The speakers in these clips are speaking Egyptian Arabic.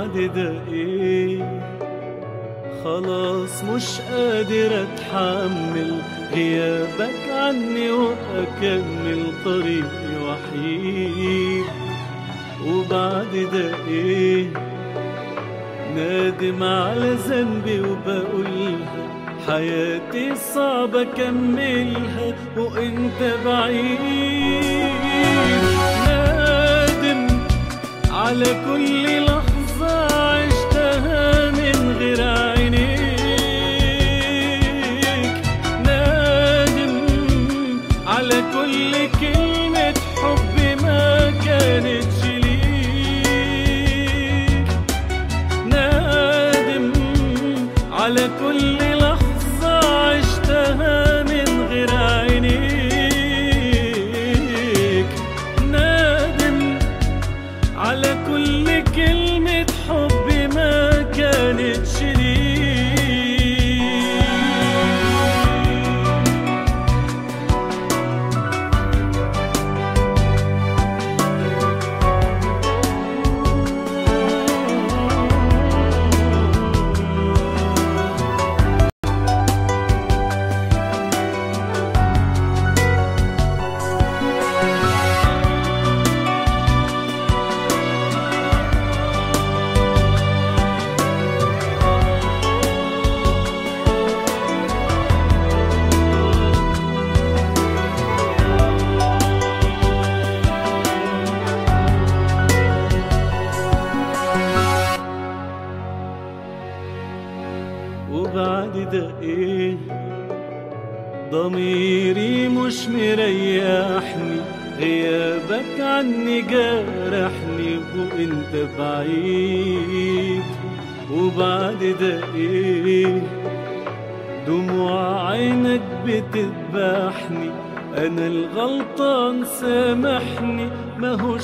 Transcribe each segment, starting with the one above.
وبعد ده ايه خلاص مش قادر اتحمل غيابك عني واكمل طريقي وحيد وبعد ده ايه نادم على ذنبي وبقولها حياتي صعبة أكملها وأنت بعيد نادم على كل لحظة عشتها من غير عينيك نادم على كل كلمة حب ما كانتش ليك نادم على كل لحظة عشتها من غير عينيك نادم على كل كلمة حب ما كانتش ليك وبعد ده ايه ضميري مش مريحني غيابك عني جرحني وانت بعيد وبعد ده ايه دموع عينك بتذبحني انا الغلطان سامحني ماهوش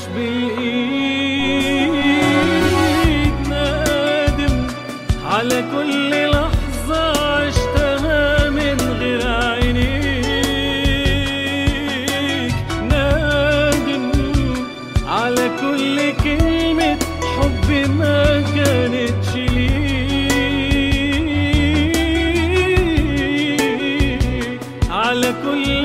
بالايد نادم على كل لحظة عشتها من غير عينيك نادم على كل كلمة حب ما كانتش ليك على كل